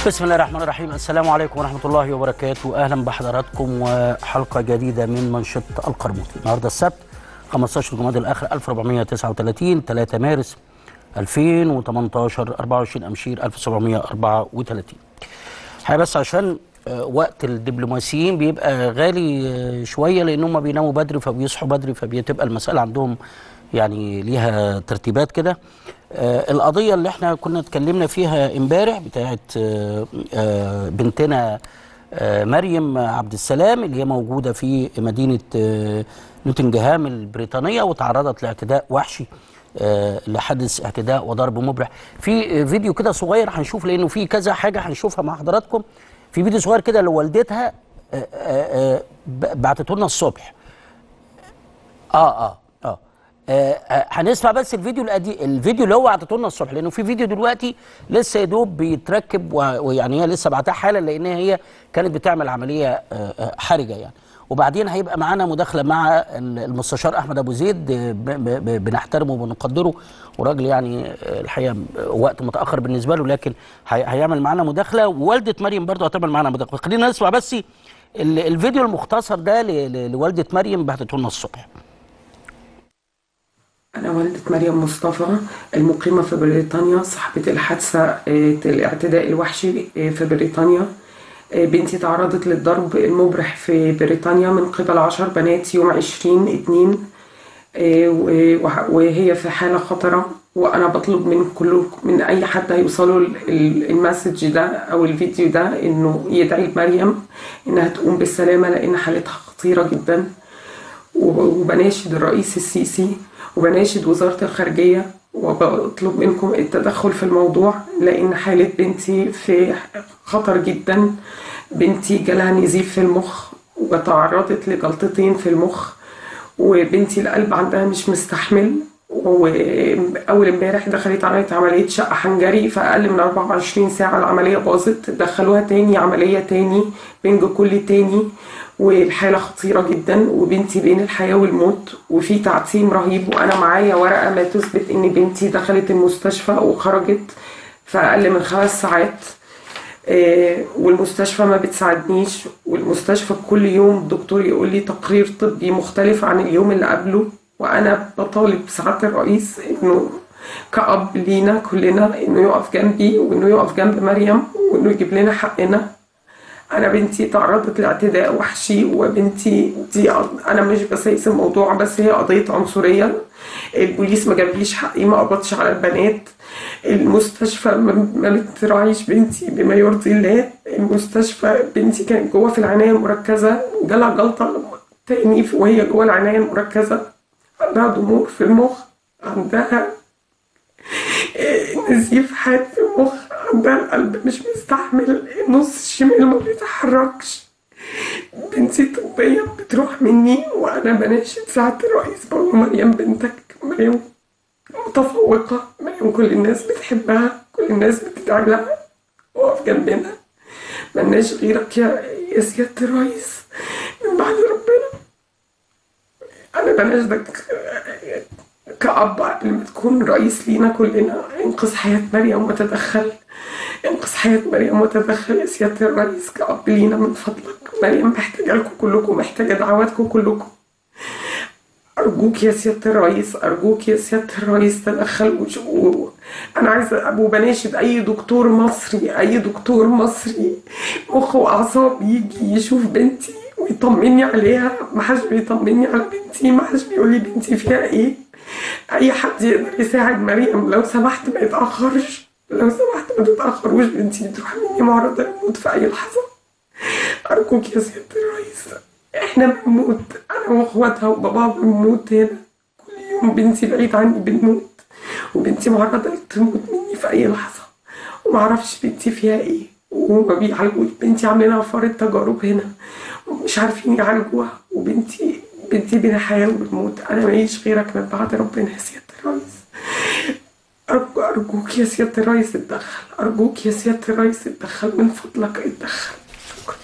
بسم الله الرحمن الرحيم السلام عليكم ورحمة الله وبركاته أهلا بحضراتكم وحلقة جديدة من منشط القرموطي النهاردة السبت 15 جماد الآخر 1439 3 مارس 2018 24 أمشير 1734 حقيقة بس عشان آه، وقت الدبلوماسيين بيبقى غالي آه، شوية لأن هم بيناموا بدري فبيصحوا بدري فبتبقى المسألة عندهم يعني ليها ترتيبات كده آه، القضية اللي احنا كنا اتكلمنا فيها امبارح بتاعت آه، آه، بنتنا آه، مريم عبد السلام اللي هي موجودة في مدينة آه، نوتنجهام البريطانية وتعرضت لاعتداء وحشي آه، لحدث اعتداء وضرب مبرح في آه، فيديو كده صغير هنشوف لانه في كذا حاجة هنشوفها مع حضراتكم في فيديو صغير كده لوالدتها آه، آه، آه، ب- بعتته لنا الصبح اه اه اه آه، آه، هنسمع بس الفيديو القديم الفيديو اللي هو عطته لنا الصبح لانه في فيديو دلوقتي لسه يا دوب بيتركب و- ويعني هي لسه بعتها حالا لان هي كانت بتعمل عمليه آه، آه، حرجه يعني وبعدين هيبقى معانا مداخله مع ال- المستشار احمد ابو زيد آه، ب- ب- ب- بنحترمه وبنقدره وراجل يعني آه، الحقيقه وقت متاخر بالنسبه له لكن هي- هيعمل معانا مداخله ووالده مريم برضه هتعمل معانا مداخله خلينا نسمع بس ال- الفيديو المختصر ده ل- ل- لوالده مريم بعتته لنا الصبح أنا والدة مريم مصطفى المقيمة في بريطانيا صاحبة الحادثة آه، الاعتداء الوحشي آه، في بريطانيا آه، بنتي تعرضت للضرب المبرح في بريطانيا من قبل عشر بنات يوم عشرين اتنين آه، و- وه- وهي في حالة خطرة وأنا بطلب من كل من أي حد هيوصله ال- ال- المسج ده أو الفيديو ده إنه يدعي لمريم إنها تقوم بالسلامة لأن حالتها خطيرة جدا وبناشد الرئيس السيسي وبناشد وزارة الخارجية وبطلب منكم التدخل في الموضوع لأن حالة بنتي في خطر جدا بنتي جالها نزيف في المخ وتعرضت لجلطتين في المخ وبنتي القلب عندها مش مستحمل وأول امبارح دخلت عملت عملية شق حنجري في أقل من 24 ساعة العملية باظت دخلوها تاني عملية تاني بنج كلي تاني والحالة خطيرة جدا وبنتي بين الحياة والموت وفي تعتيم رهيب وأنا معايا ورقة ما تثبت إن بنتي دخلت المستشفى وخرجت في أقل من خمس ساعات آه، والمستشفى ما بتساعدنيش والمستشفى كل يوم الدكتور يقول لي تقرير طبي مختلف عن اليوم اللي قبله وانا بطالب سعاده الرئيس انه كأب لينا كلنا انه يقف جنبي وانه يقف جنب مريم وانه يجيب لنا حقنا انا بنتي تعرضت لاعتداء وحشي وبنتي دي انا مش بسيس الموضوع بس هي قضيه عنصريه البوليس ما جابليش حقي ما قبضش على البنات المستشفى ما ما بتراعيش بنتي بما يرضي الله المستشفى بنتي كانت جوه في العنايه المركزه جالها جلطه تاني وهي جوه العنايه المركزه عندها ضمور في المخ عندها نزيف حاد في المخ عندها القلب مش مستحمل النص الشمال ما بيتحركش بنتي طبيا بتروح مني وانا بناشد سعاده الرئيس بقول له مريم بنتك مريم متفوقه مريم كل الناس بتحبها كل الناس بتدعي لها وقف جنبنا ملناش غيرك يا يا سياده الرئيس من بعد ربنا انا بناشدك كأب قبل ما تكون رئيس لينا كلنا انقذ حياة مريم وتدخل انقذ حياة مريم وتدخل يا سيادة الرئيس كأب لينا من فضلك مريم محتاجة لكم كلكم محتاجة دعواتكم كلكم أرجوك يا سيادة الرئيس أرجوك يا سيادة الرئيس تدخل وش- و... أنا عايزة أبو بناشد أي دكتور مصري أي دكتور مصري مخ وأعصاب يجي يشوف بنتي ويطمني عليها ما حدش بيطمني على بنتي ما حدش بيقول لي بنتي فيها إيه أي حد يقدر يساعد مريم لو سمحت ما يتأخرش لو سمحت ما تتأخروش بنتي تروح مني معرضة للموت في أي لحظة أرجوك يا سيادة الرئيس إحنا بنموت أنا وأخواتها وباباها بنموت هنا كل يوم بنتي بعيد عني بنموت وبنتي معرضة تموت مني في أي لحظة ومعرفش بنتي فيها إيه وهما بيعالجوا بنتي عاملين لها فار التجارب هنا ومش عارفين يعالجوها وبنتي بنتي بين الحياة والموت أنا ماليش غيرك من بعد ربنا يا سيادة الرئيس أرجو أرجوك يا سيادة الرئيس اتدخل أرجوك يا سيادة الرئيس اتدخل من فضلك اتدخل شكرا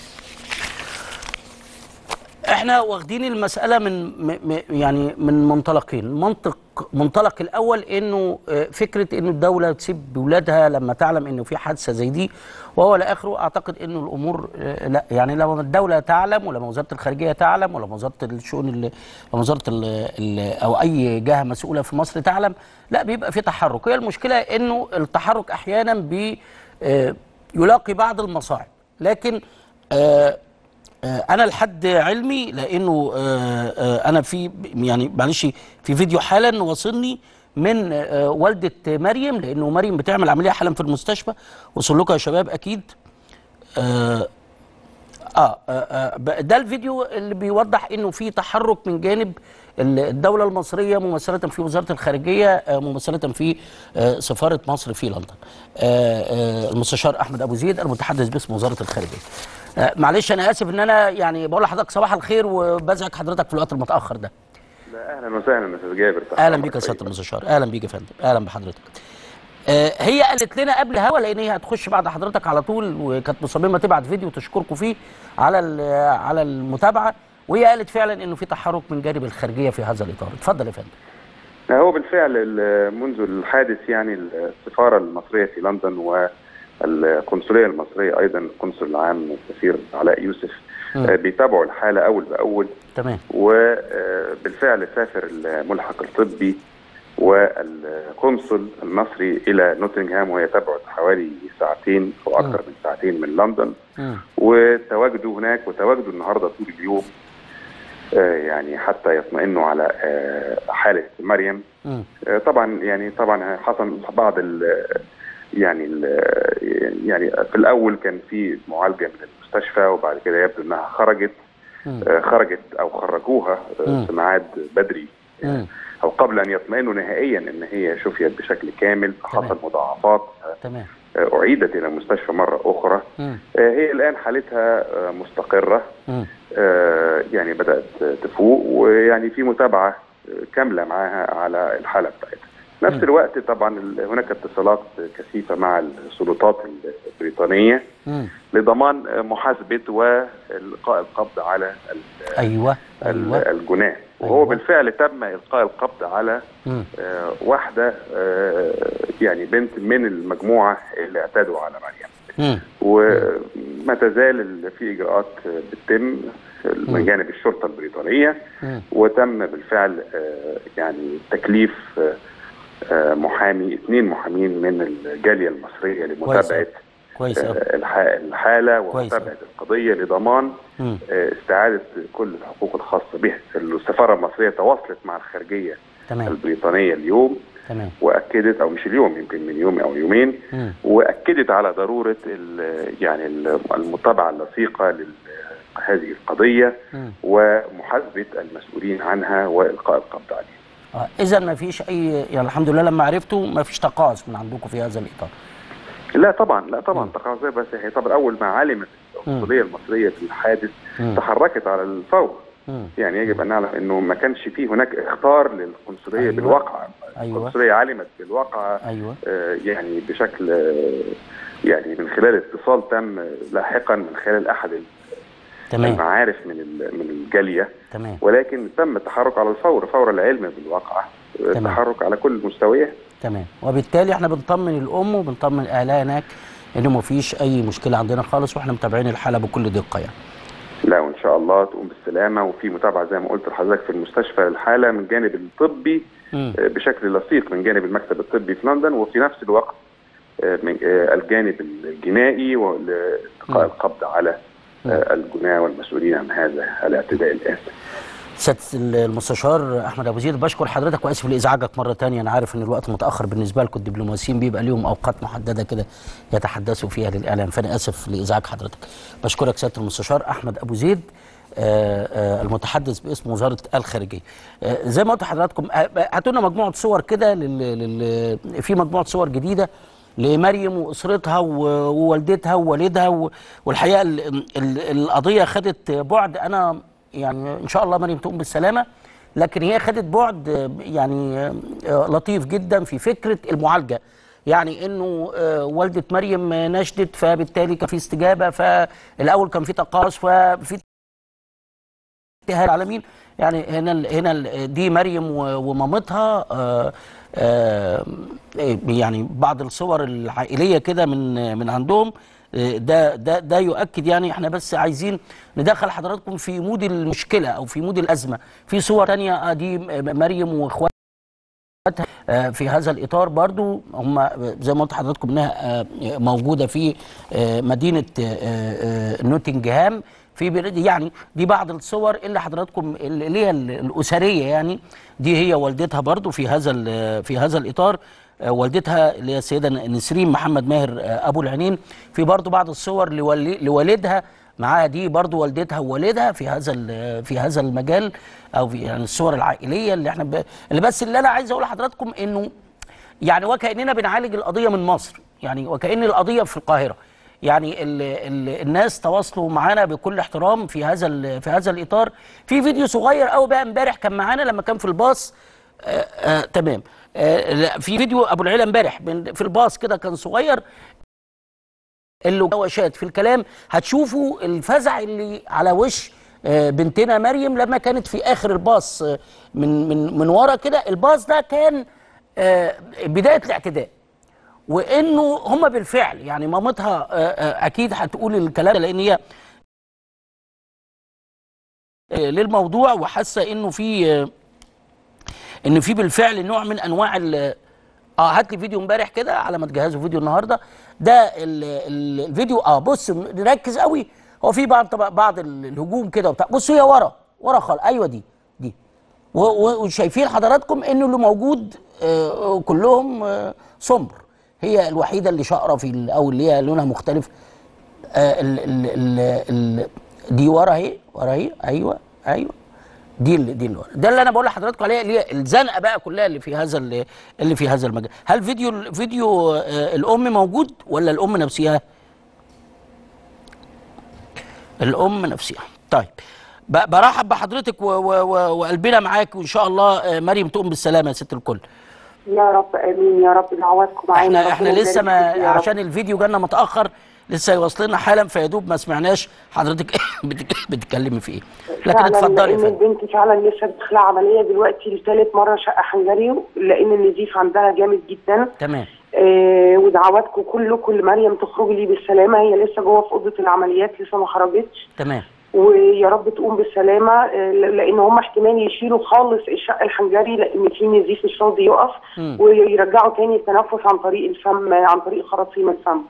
احنا واخدين المسألة من م- م- يعني من منطلقين منطق منطلق الاول انه آه، فكره انه الدوله تسيب بولادها لما تعلم انه في حادثه زي دي وهو لا اخره اعتقد انه الامور آه، لا يعني لما الدوله تعلم ولما وزاره الخارجيه تعلم ولما وزاره الشؤون ال- وزاره ال ال او اي جهه مسؤوله في مصر تعلم لا بيبقى في تحرك هي المشكله انه التحرك احيانا بي آه، يلاقي بعض المصاعب لكن آه، آه، انا لحد علمي لانه آه، آه، انا في يعني معلش في فيديو حالا وصلني من آه، والده مريم لانه مريم بتعمل عمليه حالا في المستشفى وصل لكم يا شباب اكيد آه آه, آه, آه ب- ده الفيديو اللي بيوضح انه في تحرك من جانب ال- الدوله المصريه ممثله في وزاره الخارجيه آه ممثله في آه سفاره مصر في لندن. آه آه المستشار احمد ابو زيد المتحدث باسم وزاره الخارجيه. آه معلش انا اسف ان انا يعني بقول لحضرتك صباح الخير وبزعج حضرتك في الوقت المتاخر ده. لا اهلا وسهلا استاذ جابر تحت اهلا أمرك بيك يا سياده طيب. المستشار اهلا بيك يا فندم اهلا بحضرتك آه، هي قالت لنا قبل هوا لان هي هتخش بعد حضرتك على طول وكانت مصممه تبعت فيديو تشكركم فيه على ال- على المتابعه وهي قالت فعلا انه في تحرك من جانب الخارجيه في هذا الاطار اتفضل يا فندم هو بالفعل ال- منذ الحادث يعني السفاره المصريه في لندن والقنصليه المصريه ايضا القنصل العام السفير علاء يوسف مم. آه، بيتابعوا الحاله اول باول تمام وبالفعل سافر الملحق الطبي والقنصل المصري الى نوتنغهام وهي تبعد حوالي ساعتين او اكثر من ساعتين من لندن مم. وتواجدوا هناك وتواجدوا النهارده طول اليوم آه، يعني حتى يطمئنوا على آه، حاله مريم مم. آه، طبعا يعني طبعا حصل بعض ال يعني ال يعني في الاول كان في معالجه من المستشفى وبعد كده يبدو انها خرجت مم. آه، خرجت او خرجوها آه، مم. في ميعاد بدري مم. او قبل ان يطمئنوا نهائيا ان هي شفيت بشكل كامل حصل تمام. مضاعفات تمام آه، اعيدت الى المستشفى مره اخرى مم. آه، هي الان حالتها آه، مستقره مم. آه، يعني بدات تفوق ويعني في متابعه آه، كامله معاها على الحاله بتاعتها. نفس مم. الوقت طبعا ال- هناك اتصالات كثيفه مع السلطات البريطانيه مم. لضمان آه، محاسبه والقاء القبض على ال- ايوه ال- ايوه الجناه وهو أيوة. بالفعل تم القاء القبض على مم. آه، واحده آه، يعني بنت من المجموعه اللي اعتدوا على مريم. مم. وما تزال ال- في اجراءات بتتم من جانب الشرطه البريطانيه مم. وتم بالفعل آه، يعني تكليف آه، آه، محامي اثنين محامين من الجاليه المصريه لمتابعه كويس قوي آه، الح- الحاله كويس ومتابعه القضيه لضمان مم. آه، استعاده كل الحقوق الخاصه بها السفاره المصريه تواصلت مع الخارجيه تمام البريطانيه اليوم تمام واكدت او مش اليوم يمكن من يوم او يومين مم. واكدت على ضروره ال- يعني ال- المتابعه اللصيقه لهذه القضيه مم. ومحاسبه المسؤولين عنها والقاء القبض عليهم. آه. اذا ما فيش اي يعني الحمد لله لما عرفتوا ما فيش تقاعس من عندكم في هذا الاطار لا طبعا لا طبعا مم. تقاعسيه بس هي طبعا اول ما علمت القنصليه المصريه بالحادث مم. تحركت على الفور مم. يعني يجب ان نعلم انه ما كانش فيه هناك اخطار للقنصليه أيوة. بالواقع أيوة. القنصليه علمت بالواقع ايوه آه، يعني بشكل آه، يعني من خلال اتصال تم لاحقا من خلال احد تمام المعارف من ال- من الجاليه تمام ولكن تم التحرك على الفور فور العلم بالواقع تمام. التحرك على كل المستويات تمام وبالتالي احنا بنطمن الام وبنطمن اهلها هناك ان ما فيش اي مشكله عندنا خالص واحنا متابعين الحاله بكل دقه يعني لا وان شاء الله تقوم بالسلامه وفي متابعه زي ما قلت لحضرتك في المستشفى للحاله من جانب الطبي مم. آه، بشكل لصيق من جانب المكتب الطبي في لندن وفي نفس الوقت آه، من آه، الجانب الجنائي والقاء مم. القبض على آه، الجناه والمسؤولين عن هذا الاعتداء الآثم. سياده المستشار احمد ابو زيد بشكر حضرتك واسف لازعاجك مره تانية انا عارف ان الوقت متاخر بالنسبه لكم الدبلوماسيين بيبقى ليهم اوقات محدده كده يتحدثوا فيها للاعلام فانا اسف لازعاج حضرتك بشكرك سياده المستشار احمد ابو زيد آه، آه، المتحدث باسم وزاره الخارجيه آه، زي ما قلت لحضراتكم آه، هاتوا لنا مجموعه صور كده لل... لل... في مجموعه صور جديده لمريم واسرتها و- ووالدتها ووالدها و- والحقيقه ال... ال... القضيه خدت بعد انا يعني ان شاء الله مريم تقوم بالسلامه لكن هي خدت بعد آه، يعني آه، لطيف جدا في فكره المعالجه يعني انه آه، والده مريم نشدت فبالتالي كان في استجابه فالاول كان في تقاعس ففي اجتهاد على مين يعني هنا ال- هنا ال- دي مريم و- ومامتها آه، آه، يعني بعض الصور العائليه كده من من عندهم آه، ده ده ده يؤكد يعني احنا بس عايزين ندخل حضراتكم في مود المشكله او في مود الازمه في صور تانية آه، دي مريم واخواتها آه، في هذا الاطار برضو هم زي ما قلت لحضراتكم انها آه، موجوده في آه، مدينه آه، آه، نوتنجهام في بلاد يعني دي بعض الصور اللي حضراتكم اللي هي الاسريه يعني دي هي والدتها برضو في هذا ال- في هذا الاطار آه، والدتها اللي هي السيده نسرين محمد ماهر آه، ابو العينين في برضو بعض الصور لولي- لوالدها معاها دي برضو والدتها ووالدها في هذا ال- في هذا المجال او في يعني الصور العائليه اللي احنا ب... اللي بس اللي انا عايز اقول لحضراتكم انه يعني وكاننا بنعالج القضيه من مصر يعني وكان القضيه في القاهره يعني ال ال الناس تواصلوا معانا بكل احترام في هذا ال- في هذا الاطار في فيديو صغير قوي بقى امبارح كان معانا لما كان في الباص آه آه تمام آه لا، في فيديو ابو العيله امبارح من- في الباص كده كان صغير اللوشات في الكلام هتشوفوا الفزع اللي على وش آه، بنتنا مريم لما كانت في اخر الباص آه، من من من ورا كده الباص ده كان آه، بدايه الاعتداء وانه هم بالفعل يعني مامتها آه، آه، اكيد هتقول الكلام ده لان هي آه، للموضوع وحاسه انه في آه، ان في بالفعل نوع من انواع ال اه هات لي فيديو امبارح كده على ما تجهزوا فيديو النهارده ده ال ال الفيديو اه بص نركز قوي هو في بعض طبعا بعض ال- الهجوم كده وبتاع بص هي ورا ورا خالص ايوه دي دي و- و- وشايفين حضراتكم انه اللي موجود آه كلهم آه سمر هي الوحيده اللي شقره في ال- او اللي هي لونها مختلف آه ال ال ال ال دي ورا اهي ورا اهي ايوه ايوه دي اللي دي اللي ورا ده اللي انا بقول لحضراتكم عليها اللي هي الزنقه بقى كلها اللي في هذا اللي, اللي في هذا المجال هل فيديو فيديو آه الام موجود ولا الام نفسها الام نفسها طيب ب- برحب بحضرتك و- و- و- وقلبنا معاك وان شاء الله آه، مريم تقوم بالسلامه يا ست الكل يا رب امين يا رب دعواتكم معانا احنا احنا ربنا لسه يبارك ما فيك يا رب. عشان الفيديو جالنا متاخر لسه يوصل لنا حالا فيدوب ما سمعناش حضرتك بتك- بتتكلمي في ايه لكن فعلاً اتفضلي يا لان فندم البنت فعلا لسه داخله عمليه دلوقتي لثالث مره شقه حنجري لان النزيف عندها جامد جدا تمام آه ودعواتكم كلكم لمريم تخرج لي بالسلامه هي لسه جوه في اوضه العمليات لسه ما خرجتش تمام ويا رب تقوم بالسلامه آه، لان هم احتمال يشيلوا خالص الشق الحنجري لان في نزيف مش راضي يقف مم. ويرجعوا تاني التنفس عن طريق الفم عن طريق خراطيم الفم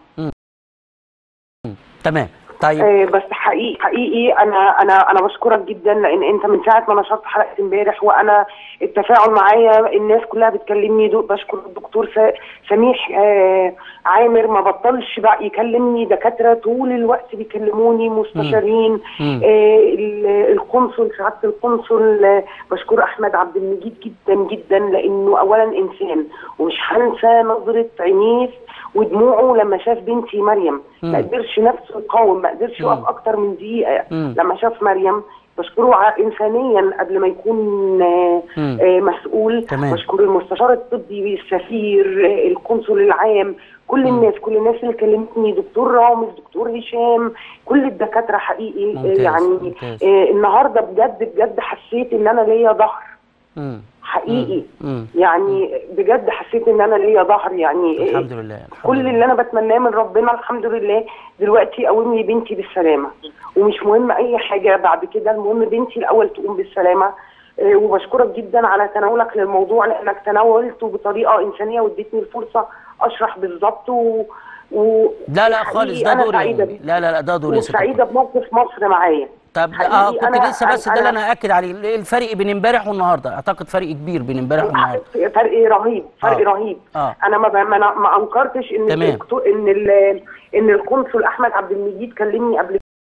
تمام طيب آه، بس حقيقي حقيقي انا انا انا بشكرك جدا لان انت من ساعه ما نشرت حلقه امبارح وانا التفاعل معايا الناس كلها بتكلمني دو بشكر الدكتور س- سميح آه، عامر ما بطلش بقى يكلمني دكاتره طول الوقت بيكلموني مستشارين مم. آه، ال- القنصل سعاده القنصل آه، بشكر احمد عبد المجيد جدا جدا لانه اولا انسان ومش هنسى نظره عينيه ودموعه لما شاف بنتي مريم مم. ما قدرش نفسه يقاوم ما قدرش مم. يقف اكتر من دقيقه مم. لما شاف مريم بشكره ع- انسانيا قبل ما يكون آه، مم. آه، مسؤول تمام. بشكر المستشار الطبي السفير آه، القنصل العام كل الناس كل الناس اللي كلمتني دكتور رامز دكتور هشام كل الدكاتره حقيقي آه، ممتاز، يعني ممتاز. آه، النهارده بجد بجد حسيت ان انا ليا ظهر مم. حقيقي مم. يعني بجد حسيت ان انا ليا ظهر يعني آه، الحمد لله الحمد كل لله. اللي انا بتمناه من ربنا الحمد لله دلوقتي قوم لي بنتي بالسلامه ومش مهم اي حاجه بعد كده المهم بنتي الاول تقوم بالسلامه آه، وبشكرك جدا على تناولك للموضوع لانك تناولته بطريقه انسانيه واديتني الفرصه اشرح بالظبط و... و... لا لا حقيقي خالص ده أنا دور يا سعيدة أمي. لا لا لا ده دور يا ست الكل. وسعيده بموقف مصر معايا طب حقيقي اه كنت أنا- لسه بس ده اللي أنا- انا اكد عليه إيه الفرق بين امبارح والنهارده اعتقد فرق كبير بين امبارح والنهارده فرق رهيب فرق آه. رهيب آه. انا ما ب- ما, أنا ما انكرتش ان تمام. الدكتور ان ال- ان القنصل احمد عبد المجيد كلمني قبل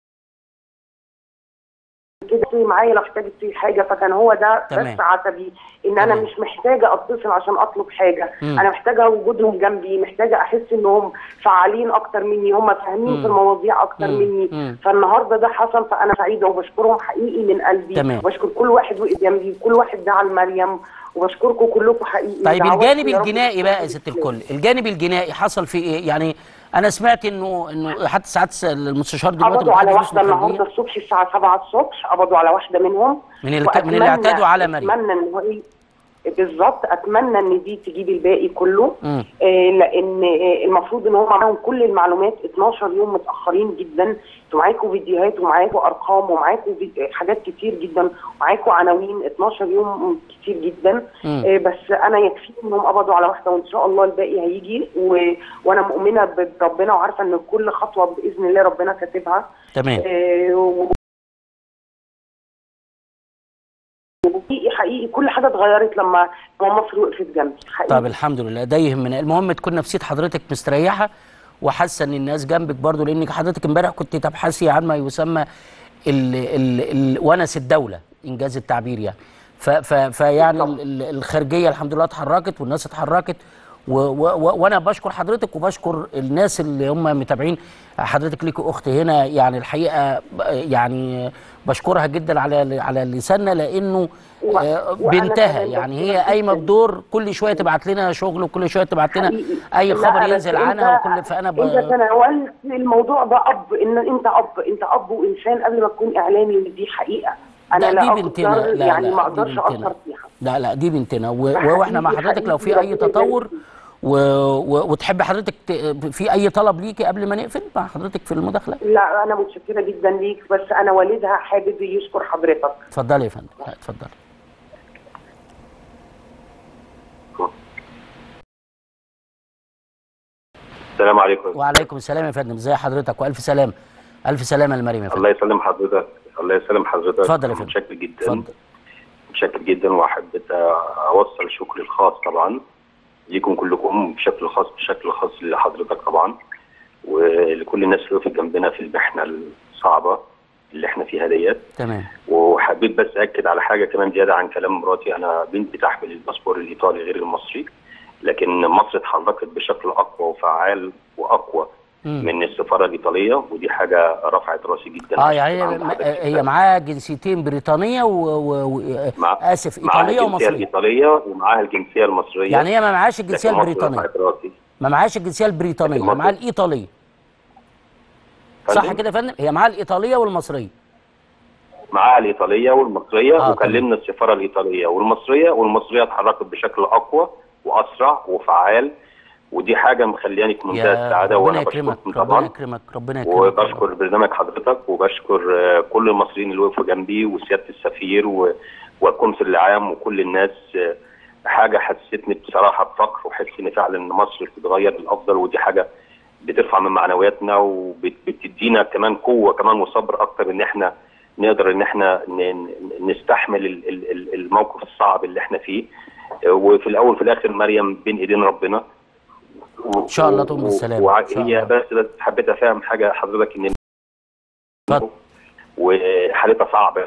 كده معايا لو احتاجت فيه حاجه فكان هو ده تمام. بس عتبي ان انا تمام. مش محتاجه اتصل عشان اطلب حاجه مم. انا محتاجه وجودهم جنبي محتاجه احس انهم فعالين اكتر مني هم فاهمين مم. في المواضيع اكتر مم. مني مم. فالنهارده ده حصل فانا سعيده وبشكرهم حقيقي من قلبي تمام. بشكر كل واحد وقف جنبي وكل واحد دعا لمريم وبشكركم كلكم حقيقي طيب دعواتكم الجانب يا رب الجنائي تكون بقى يا ست الكل الجانب الجنائي حصل فيه ايه يعني انا سمعت انه انه حتى ساعات المستشار دلوقتي قبضوا على محمد يوسف واحده الخارجية النهارده الصبح الساعه 7 الصبح قبضوا على واحده منهم من اللي من اللي وأتمنى- اعتادوا على مريم اتمنى ان هو إيه- بالظبط اتمنى ان دي تجيب الباقي كله مم. آه لان آه المفروض ان هم معاهم كل المعلومات 12 يوم متاخرين جدا انتوا معاكم فيديوهات ومعاكم ارقام ومعاكم في- حاجات كتير جدا ومعاكم عناوين 12 يوم كتير جدا مم. آه بس انا يكفيني انهم قبضوا على واحده وان شاء الله الباقي هيجي و... وانا مؤمنه بربنا وعارفه ان كل خطوه باذن الله ربنا كاتبها تمام آه، و- وحقيقي حقيقي كل حاجه اتغيرت لما لما مصر وقفت جنبي حقيقي طب الحمد لله ده يهمنا المهم تكون نفسيه حضرتك مستريحه وحاسه ان الناس جنبك برضو لان حضرتك امبارح كنت تبحثي عن ما يسمى ال ال ال ونس الدوله انجاز التعبير يعني ف ف فيعني ال- ال- الخارجيه الحمد لله اتحركت والناس اتحركت و و و وانا بشكر حضرتك وبشكر الناس اللي هم متابعين حضرتك ليكي اخت هنا يعني الحقيقه ب- يعني بشكرها جدا على على لساننا لانه و- آه، وأنا بنتها كمان يعني بشكرك هي قايمه جداً. بدور كل شويه تبعت لنا شغل وكل شويه تبعت لنا حقيقي. اي لا، خبر بس ينزل أنت- عنها وكل فانا ب... انت تناولت الموضوع ده اب ان انت اب انت اب وانسان قبل ما تكون اعلامي ودي حقيقه انا لا، لا دي اقدر بنتنا. لا، يعني لا، ما دي اقدرش بنتنا. اثر فيها لا لا دي بنتنا و... حقيقي- واحنا مع حضرتك لو في حقيقي اي ربنا تطور يبارك و... و... وتحب حضرتك ت... في اي طلب ليكي قبل ما نقفل مع حضرتك في المداخله لا انا متشكره جدا ليك بس انا والدها حابب يشكر حضرتك اتفضلي يا فندم لا، اتفضلي السلام عليكم وعليكم السلام يا فندم ازي حضرتك والف سلام الف سلامه لمريم يا فندم الله يسلم حضرتك الله يسلم حضرتك اتفضل يا فندم. متشكر جدا اتفضل متشكر جدا واحب اوصل شكري الخاص طبعا ليكم كلكم بشكل خاص بشكل خاص لحضرتك طبعا ولكل الناس اللي وقفت جنبنا في المحنه الصعبه اللي احنا فيها ديت تمام وحبيت بس اكد على حاجه كمان زياده عن كلام مراتي انا بنتي تحمل الباسبور الايطالي غير المصري لكن مصر اتحركت بشكل اقوى وفعال واقوى مم. من السفاره الايطاليه ودي حاجه رفعت راسي جدا اه يعني هي, عند حضرتك هي جداً. معاها جنسيتين بريطانيه و... و... و... مع- اسف معاها ايطاليه الجنسيه ومصريه الايطاليه ومعاها الجنسيه المصريه يعني هي ما معهاش الجنسيه لكن مصر البريطانيه رفعت راسي ما معهاش الجنسيه البريطانيه لكن هي مصر- معاها الايطاليه صح فندم؟ كده يا فندم هي معاها الايطاليه والمصريه معاها الايطاليه والمصريه آه، آه وكلمنا السفاره الايطاليه والمصريه والمصريه اتحركت بشكل اقوى واسرع وفعال ودي حاجه مخلياني في منتهى يا السعاده ربنا وانا يكرمك بشكركم ربنا طبعا يكرمك ربنا يكرمك وبشكر برنامج حضرتك وبشكر آه، كل المصريين اللي وقفوا جنبي وسياده السفير و- والقنصل العام وكل الناس آه، حاجه حسستني بصراحه بفخر وحس ان فعلا ان مصر بتتغير للافضل ودي حاجه بترفع من معنوياتنا وبتدينا كمان قوه كمان وصبر اكتر ان احنا نقدر ان احنا ن- ن- نستحمل ال- ال- ال- الموقف الصعب اللي احنا فيه آه، وفي الاول وفي الاخر مريم بين ايدين ربنا إن شاء الله تقوم بالسلامة، إن شاء وهي الله. بس بس حبيت افهم حاجه حضرتك ان اتفضل. وحالتها صعبه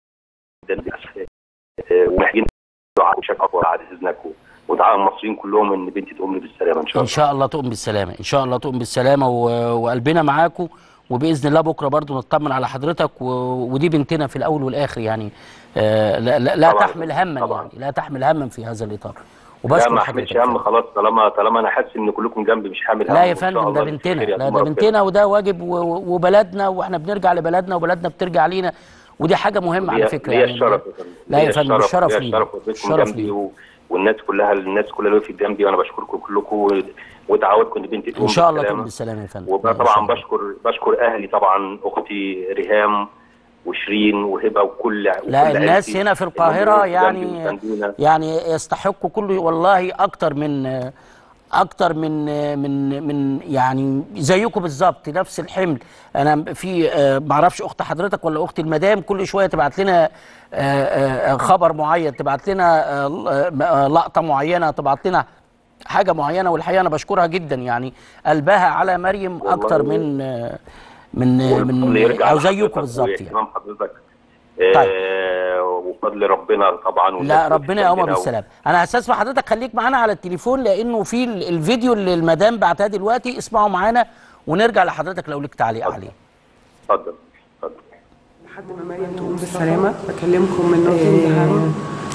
جدا آه، ومحتاجين دعاء بشكل اقوى بعد اذنك و- ودعاء المصريين كلهم ان بنتي تقوم لي بالسلامه ان شاء ان الله شاء الله تقوم بالسلامه ان شاء الله تقوم بالسلامه و... وقلبنا معاكم وباذن الله بكره برضو نطمن على حضرتك و... ودي بنتنا في الاول والاخر يعني آه لا, لا, لا طبعاً. تحمل هما طبعاً. يعني لا تحمل هما في هذا الاطار لا وبشكر ما حضرتك احملش هم خلاص طالما طالما انا حاسس ان كلكم جنبي مش حامل هم لا يا وإن شاء فندم ده الله بنتنا بالخير لا يقدم ده ربنا. بنتنا وده واجب و... و- وبلدنا واحنا بنرجع لبلدنا وبلدنا بترجع لينا ودي حاجه مهمه على ليا- فكره ليا يعني الشرف يا فندم. لا يا ليا فندم، الشرف ليا لينا. الشرف وقفتكم الشرف جنبي لينا. و... والناس كلها الناس كلها اللي وقفت جنبي وانا بشكركم كلكم و... ودعواتكم ان بنتي تقوم ان شاء الله بالسلامة. تقوم بالسلامه يا فندم وبقى إن شاء طبعا الله. بشكر بشكر اهلي طبعا اختي ريهام وشيرين وهبه وكل لا وكل الناس عيلتي هنا في اللي القاهرة هم جنبي يعني وساندونا. يعني يستحقوا كل والله أكتر من أكتر من من من يعني زيكم بالظبط نفس الحمل أنا في آه، معرفش أخت حضرتك ولا أخت المدام كل شوية تبعت لنا آه، آه، خبر معين تبعت لنا آه، آه، لقطة معينة تبعت لنا حاجة معينة والحقيقة أنا بشكرها جدا يعني قلبها على مريم والله أكتر من آه، من والفضل من يرجع أو لحضرتك زيكم بالظبط يعني واهتمام حضرتك طيب. آه وفضل ربنا طبعا لا والناس ربنا اللي يقومها جنبنا و- بالسلامه انا هستسمح حضرتك خليك معانا على التليفون لانه في ال- الفيديو اللي المدام بعتها دلوقتي اسمعوا معانا ونرجع لحضرتك لو ليك تعليق عليه اتفضل اتفضل لحد ما مريم تقوم بالسلامة بكلمكم من نقطة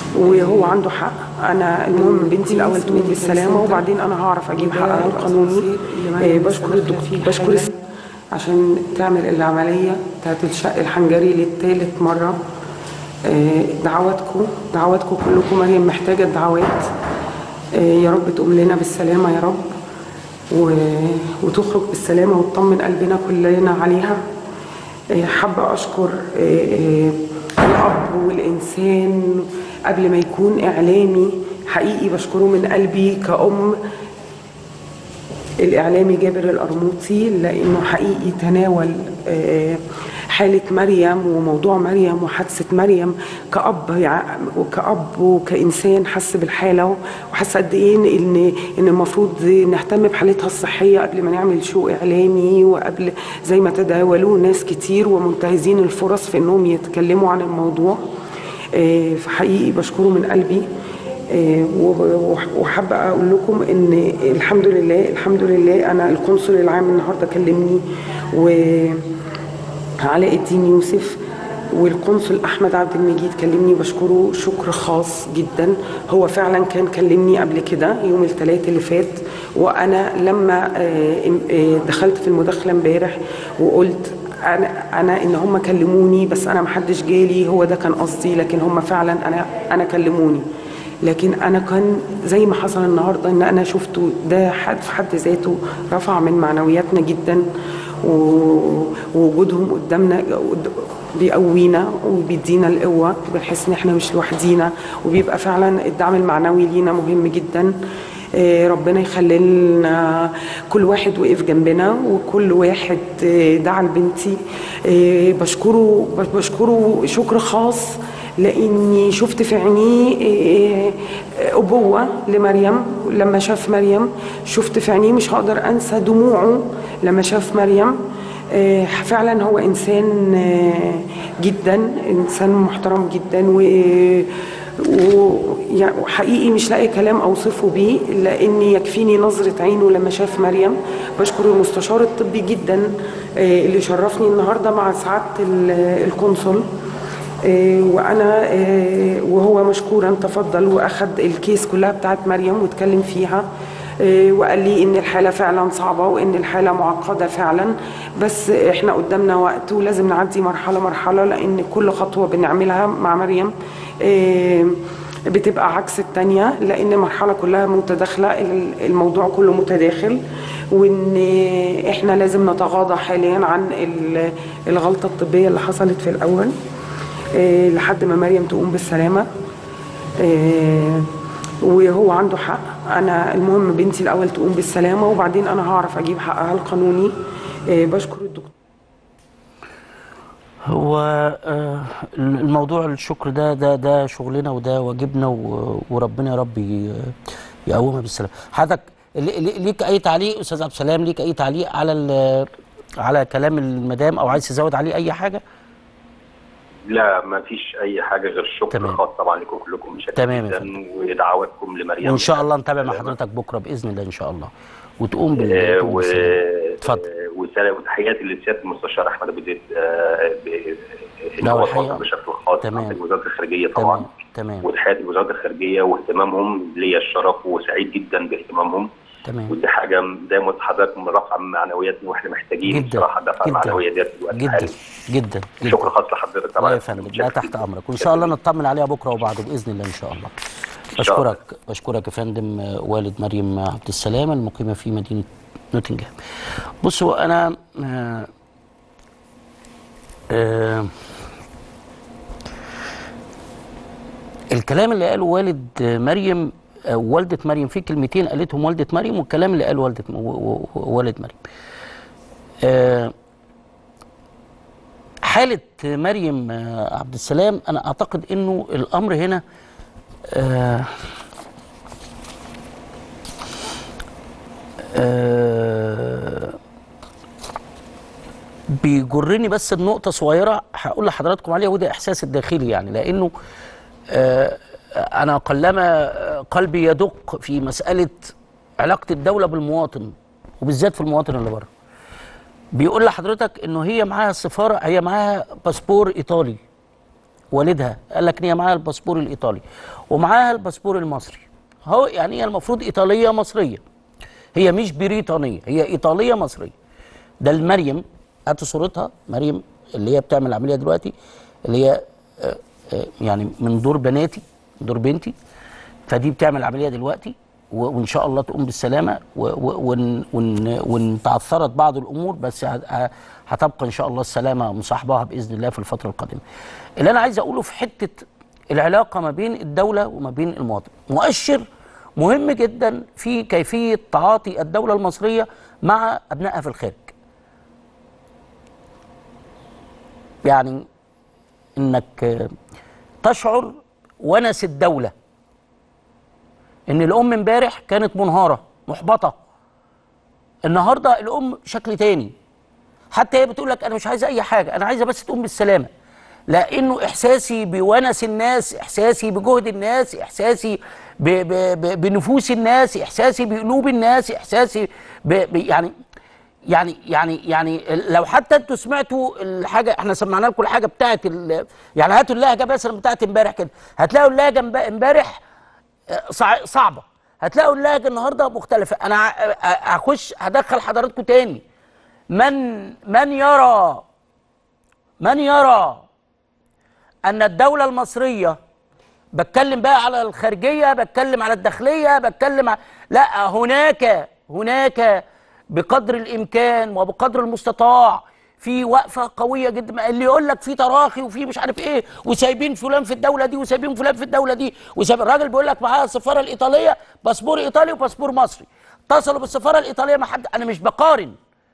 وهو عنده حق انا المهم بنتي الاول تقوم بالسلامه وبعدين انا هعرف اجيب حقها القانوني آه، بشكر الدكتور بشكر الس- عشان تعمل العمليه بتاعت الشق الحنجري للثالث مره آه، دعواتكم دعواتكم كلكم مريم محتاجه الدعوات آه، يا رب تقوم لنا بالسلامه يا رب و... وتخرج بالسلامه وتطمن قلبنا كلنا عليها آه، حابه اشكر آه، آه، الاب والانسان قبل ما يكون اعلامي حقيقي بشكره من قلبي كأم الإعلامي جابر القرموطي لأنه حقيقي تناول آه، حالة مريم وموضوع مريم وحادثة مريم كأب يع- وكأب وكإنسان حس بالحالة وحس قد إيه إن- إن إن المفروض نهتم بحالتها الصحية قبل ما نعمل شو إعلامي وقبل زي ما تداولوه ناس كتير ومنتهزين الفرص في إنهم يتكلموا عن الموضوع آه، فحقيقي بشكره من قلبي آه، و- وح- وحابة أقول لكم إن الحمد لله الحمد لله أنا القنصل العام النهاردة كلمني وعلاء الدين يوسف والقنصل أحمد عبد المجيد كلمني بشكره شكر خاص جدا هو فعلا كان كلمني قبل كده يوم الثلاث اللي فات وأنا لما آه، إم- آه، دخلت في المداخلة امبارح وقلت انا انا ان هم كلموني بس انا ما حدش جالي هو ده كان قصدي لكن هم فعلا انا انا كلموني لكن انا كان زي ما حصل النهارده ان انا شفته ده حد في حد ذاته رفع من معنوياتنا جدا و- ووجودهم قدامنا قد- بيقوينا وبيدينا القوه بنحس ان احنا مش لوحدينا وبيبقى فعلا الدعم المعنوي لينا مهم جدا آه، ربنا يخلي لنا كل واحد وقف جنبنا وكل واحد آه، دعا لبنتي آه، بشكره بشكره شكر خاص لاني شفت في عينيه آه، آه، ابوه لمريم لما شاف مريم شفت في عينيه مش هقدر انسى دموعه لما شاف مريم آه، فعلا هو انسان آه، جدا انسان محترم جدا و ويعني وحقيقي مش لاقي كلام اوصفه بيه لان يكفيني نظره عينه لما شاف مريم بشكر المستشار الطبي جدا آه، اللي شرفني النهارده مع سعاده ال- القنصل آه، وانا آه، وهو مشكورا تفضل واخد الكيس كلها بتاعت مريم واتكلم فيها آه، وقال لي ان الحاله فعلا صعبه وان الحاله معقده فعلا بس احنا قدامنا وقت ولازم نعدي مرحله مرحله لان كل خطوه بنعملها مع مريم آه، بتبقى عكس التانية لان المرحله كلها متداخله ال- الموضوع كله متداخل وان احنا لازم نتغاضى حاليا عن ال- الغلطه الطبيه اللي حصلت في الاول آه، لحد ما مريم تقوم بالسلامه آه، وهو عنده حق انا المهم بنتي الاول تقوم بالسلامه وبعدين انا هعرف اجيب حقها القانوني آه، بشكر الدكتور هو آه، الموضوع الشكر ده ده ده شغلنا وده واجبنا و- وربنا يا رب ي- يقومها بالسلامه حضرتك لي- لي- ليك اي تعليق استاذ عبد السلام ليك اي تعليق على ال- على كلام المدام او عايز تزود عليه اي حاجه لا ما فيش اي حاجه غير الشكر تمام. خاص طبعا لكم كلكم مشاكل تمام يا جدا ودعواتكم لمريم وان شاء الله نتابع مع بالسلامة. حضرتك بكره باذن الله ان شاء الله وتقوم آه، بال و بالسلامة. اتفضل. آه، وسلام- وتحياتي لسياده المستشار احمد ابو زيد آه، ب- ان لا، هو الحقيقة- تواصل بشكل خاص تمام. مع وزاره الخارجيه طبعا تمام تمام وتحياتي لوزاره الخارجيه واهتمامهم ليا الشرف وسعيد جدا باهتمامهم تمام ودي حاجه زي ما قلت لحضرتك من رفع معنوياتنا واحنا محتاجين جدا بصراحه دفع جدا المعنويه ديت في الوقت جدا الحالي جدا جدا شكر خاص لحضرتك لا طبعا يا فندم لا تحت امرك وان شاء الله نطمن عليها بكره وبعده باذن الله ان شاء الله شاء الله. بشكرك بشكرك يا فندم آه، والد مريم عبد السلام المقيمه في مدينه نوتنجهام بصوا انا آه آه الكلام اللي قاله والد مريم آه، والدة مريم في كلمتين قالتهم والدة مريم والكلام اللي قاله والدة و- و- والد مريم آه حالة مريم آه، عبد السلام أنا أعتقد إنه الأمر هنا آه آه بيجرني بس بنقطة صغيرة هقول لحضراتكم عليها وده إحساس الداخلي يعني لأنه آه أنا قلما قلبي يدق في مسألة علاقة الدولة بالمواطن وبالذات في المواطن اللي بره بيقول لحضرتك انه هي معاها السفاره هي معاها باسبور ايطالي والدها قال لك ان هي معاها الباسبور الايطالي ومعاها الباسبور المصري هو يعني هي المفروض ايطاليه مصريه هي مش بريطانيه هي ايطاليه مصريه ده المريم هاتوا صورتها مريم اللي هي بتعمل العمليه دلوقتي اللي هي آه، آه، يعني من دور بناتي من دور بنتي فدي بتعمل العمليه دلوقتي و- وان شاء الله تقوم بالسلامه و- و- وان وان وان تعثرت بعض الامور بس ه- ه- هتبقى ان شاء الله السلامه مصاحبها باذن الله في الفتره القادمه. اللي انا عايز اقوله في حته العلاقه ما بين الدوله وما بين المواطن، مؤشر مهم جدا في كيفيه تعاطي الدوله المصريه مع ابنائها في الخارج. يعني انك آه، تشعر ونس الدوله ان الام امبارح كانت منهاره محبطه النهارده الام شكل تاني حتى هي بتقول لك انا مش عايزه اي حاجه انا عايزه بس تقوم بالسلامه لانه احساسي بونس الناس احساسي بجهد الناس احساسي ب ب ب بنفوس الناس احساسي بقلوب الناس احساسي ب ب يعني يعني يعني يعني لو حتى انتوا سمعتوا الحاجه احنا سمعنا لكم الحاجه بتاعت ال- يعني هاتوا اللهجه مثلا بتاعت امبارح كده هتلاقوا اللهجه امب- امبارح صع- صعبه هتلاقوا اللهجه النهارده مختلفه انا ع- ه- هخش هدخل حضراتكم تاني من من يرى من يرى ان الدوله المصريه بتكلم بقى على الخارجيه بتكلم على الداخليه بتكلم على لا هناك هناك بقدر الامكان وبقدر المستطاع في وقفه قويه جدا اللي يقول لك في تراخي وفي مش عارف ايه وسايبين فلان في الدوله دي وسايبين فلان في الدوله دي وسايب الراجل بيقول لك معاه السفاره الايطاليه باسبور ايطالي وباسبور مصري اتصلوا بالسفاره الايطاليه ما حد انا مش بقارن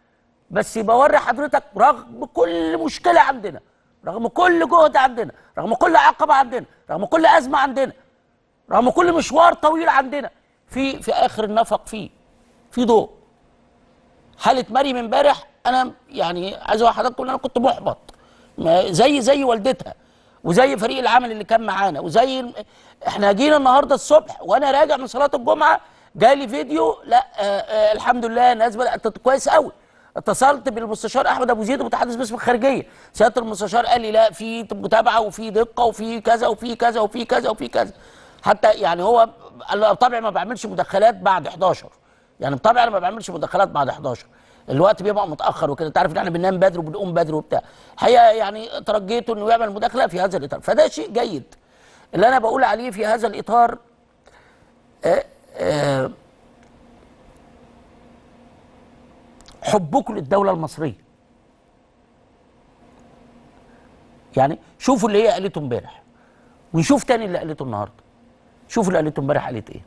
بس بوري حضرتك رغم كل مشكله عندنا رغم كل جهد عندنا رغم كل عقبه عندنا رغم كل ازمه عندنا رغم كل مشوار طويل عندنا في في اخر النفق فيه في ضوء حاله مريم امبارح انا يعني عايز اقول لحضراتكم ان انا كنت محبط ما- زي زي والدتها وزي فريق العمل اللي كان معانا وزي الم- احنا جينا النهارده الصبح وانا راجع من صلاه الجمعه جالي فيديو لا آه آه الحمد لله الناس بدات كويس قوي اتصلت بالمستشار احمد ابو زيد متحدث باسم الخارجيه سياده المستشار قال لي لا في متابعه وفي دقه وفي كذا وفي كذا وفي كذا وفي كذا حتى يعني هو قال له طبعا ما بعملش مداخلات بعد 11 يعني طبعا انا ما بعملش مداخلات بعد 11 الوقت بيبقى متاخر وكده انت عارف ان احنا بننام بدري وبنقوم بدري وبتاع الحقيقه يعني ترجيته انه يعمل مداخله في هذا الاطار فده شيء جيد اللي انا بقول عليه في هذا الاطار آه آه حبكم للدوله المصريه يعني شوفوا اللي هي قالته امبارح ونشوف تاني اللي قالته النهارده شوفوا اللي قالته امبارح قالت ايه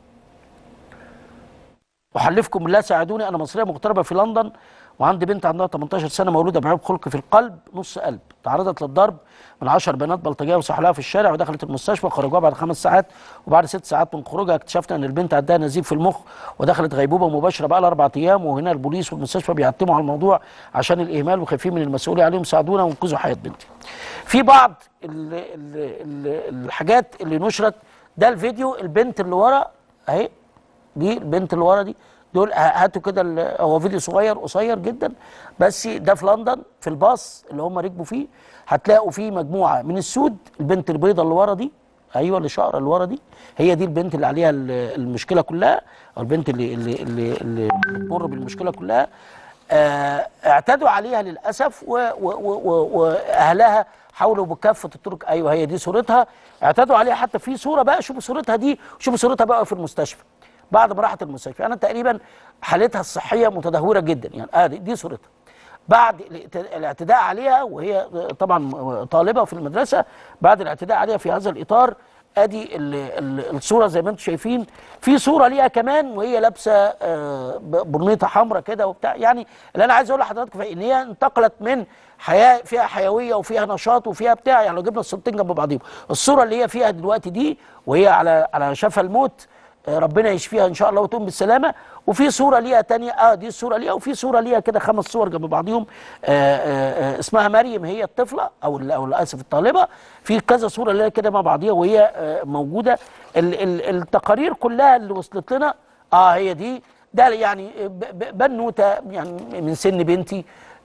احلفكم بالله ساعدوني انا مصريه مغتربه في لندن وعندي بنت عندها 18 سنه مولوده بعيب خلق في القلب نص قلب تعرضت للضرب من 10 بنات بلطجيه وسحلها في الشارع ودخلت المستشفى خرجوها بعد خمس ساعات وبعد ست ساعات من خروجها اكتشفنا ان البنت عندها نزيف في المخ ودخلت غيبوبه مباشره بقى لها اربع ايام وهنا البوليس والمستشفى بيعتموا على الموضوع عشان الاهمال وخايفين من المسؤوليه عليهم ساعدونا وانقذوا حياه بنتي. في بعض ال ال ال الحاجات اللي نشرت ده الفيديو البنت اللي ورا اهي دي البنت اللي ورا دي دول هاتوا كده ال- هو فيديو صغير قصير جدا بس ده في لندن في الباص اللي هم ركبوا فيه هتلاقوا فيه مجموعه من السود البنت البيضه اللي ورا دي ايوه اللي شقره اللي ورا دي هي دي البنت اللي عليها ال- المشكله كلها او البنت اللي اللي اللي, اللي بتمر بالمشكله كلها آه اعتدوا عليها للاسف و- و- و- و- واهلها حاولوا بكافه الطرق ايوه هي دي صورتها اعتدوا عليها حتى في صوره بقى شوفوا صورتها دي وشوفوا صورتها بقى في المستشفى بعد ما راحت المستشفى انا تقريبا حالتها الصحيه متدهوره جدا يعني اه دي, دي صورتها بعد الاعت- الاعتداء عليها وهي طبعا طالبه في المدرسه بعد الاعتداء عليها في هذا الاطار ادي ال- ال- الصوره زي ما انتم شايفين في صوره ليها كمان وهي لابسه آه، ب- برنيطه حمراء كده وبتاع يعني اللي انا عايز اقول لحضراتكم ان هي انتقلت من حياه فيها حيويه وفيها نشاط وفيها بتاع يعني لو جبنا الصورتين جنب بعضيهم الصوره اللي هي فيها دلوقتي دي وهي على على شفا الموت آه، ربنا يشفيها ان شاء الله وتقوم بالسلامه وفي صوره ليها تانية اه دي الصوره ليها وفي صوره ليها كده خمس صور جنب بعضهم آه آه آه اسمها مريم هي الطفله او ال- او اسف الطالبه في كذا صوره ليها كده مع بعضيها وهي آه موجوده ال ال التقارير كلها اللي وصلت لنا اه هي دي ده يعني ب- ب- بنوته يعني من سن بنتي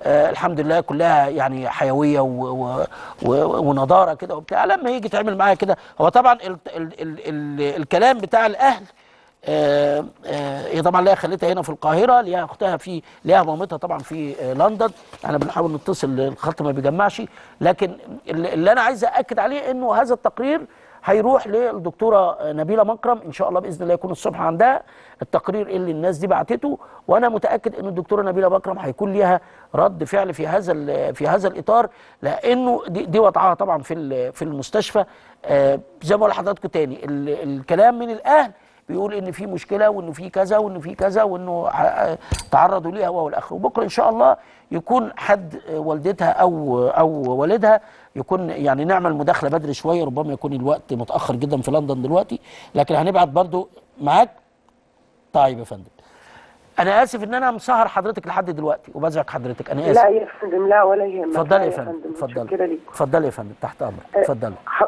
آه الحمد لله كلها يعني حيويه و و و ونضاره كده وبتاع لما يجي تعمل معاها كده هو طبعا ال ال ال ال الكلام بتاع الاهل آه، آه، هي طبعا ليها خالتها هنا في القاهره ليها اختها في ليها مامتها طبعا في آه، لندن احنا بنحاول نتصل الخط ما بيجمعش لكن اللي اللي انا عايز اكد عليه انه هذا التقرير هيروح للدكتوره نبيله مكرم ان شاء الله باذن الله يكون الصبح عندها التقرير اللي الناس دي بعتته وانا متاكد ان الدكتوره نبيله مكرم هيكون ليها رد فعل في هذا ال- في هذا الاطار لانه دي, دي وضعها طبعا في ال- في المستشفى آه، زي ما بقول لحضراتكم تاني ال- الكلام من الاهل بيقول ان في مشكله وانه في كذا وانه في كذا وانه ع- تعرضوا ليها وهو الاخر وبكره ان شاء الله يكون حد والدتها او او والدها يكون يعني نعمل مداخله بدري شويه ربما يكون الوقت متاخر جدا في لندن دلوقتي لكن هنبعت برضو معاك طيب يا فندم انا اسف ان انا مسهر حضرتك لحد دلوقتي وبزعج حضرتك انا اسف لا يا فندم لا ولا يهمك اتفضلي لا يا فندم متشكرة اتفضلي ليك اتفضلي يا فندم تحت امرك أه، اتفضلي ح-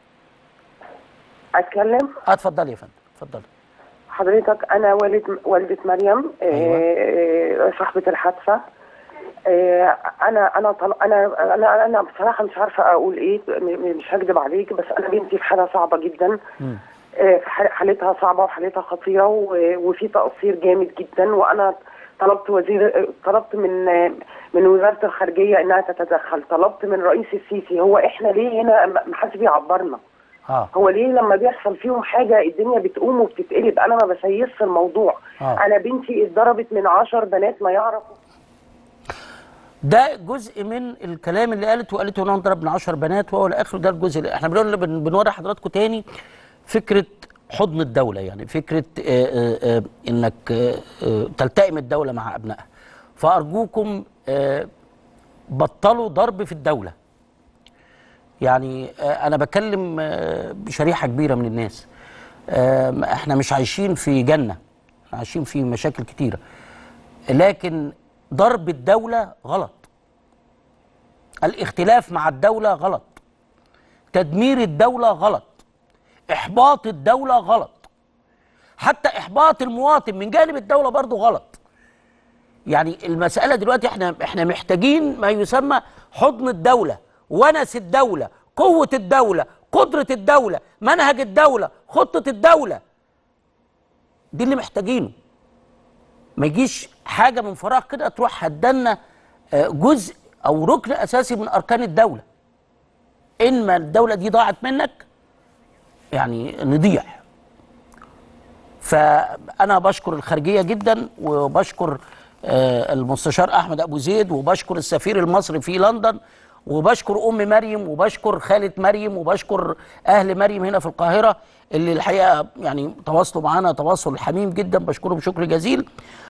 اتكلم اه اتفضلي يا فندم اتفضلي حضرتك انا والد والده مريم أيوة. آه، صاحبه الحادثه آه، انا انا طل... انا انا انا بصراحه مش عارفه اقول ايه م- مش هكذب عليك بس انا بنتي في حاله صعبه جدا مم. آه، في حال- حالتها صعبه وحالتها خطيره و- وفي تقصير جامد جدا وانا طلبت وزير طلبت من من وزاره الخارجيه انها تتدخل طلبت من رئيس السيسي هو احنا ليه هنا ما حدش بيعبرنا اه هو ليه لما بيحصل فيهم حاجة الدنيا بتقوم وبتتقلب أنا ما بسيسش الموضوع آه. أنا بنتي اتضربت من عشر بنات ما يعرفوا ده جزء من الكلام اللي قالته وقالته ان انا ضرب من 10 بنات وهو الاخر ده الجزء اللي احنا بنقول بن- بنوري حضراتكم تاني فكره حضن الدوله يعني فكره آه، آه، آه، انك آه، آه، تلتئم الدوله مع ابنائها فارجوكم آه، بطلوا ضرب في الدوله يعني آه، انا بكلم آه، بشريحه كبيره من الناس آه، احنا مش عايشين في جنه احنا عايشين في مشاكل كتيره لكن ضرب الدولة غلط الاختلاف مع الدولة غلط تدمير الدولة غلط إحباط الدولة غلط حتى إحباط المواطن من جانب الدولة برضو غلط يعني المسألة دلوقتي احنا احنا محتاجين ما يسمى حضن الدولة ونس الدولة قوة الدولة قدرة الدولة منهج الدولة خطة الدولة دي اللي محتاجينه ما يجيش حاجه من فراغ كده تروح هدلنا آه، جزء او ركن اساسي من اركان الدوله ان ما الدوله دي ضاعت منك يعني نضيع فانا بشكر الخارجيه جدا وبشكر آه، المستشار احمد ابو زيد وبشكر السفير المصري في لندن وبشكر ام مريم وبشكر خاله مريم وبشكر اهل مريم هنا في القاهره اللي الحقيقه يعني تواصلوا معانا تواصل حميم جدا بشكرهم شكر جزيل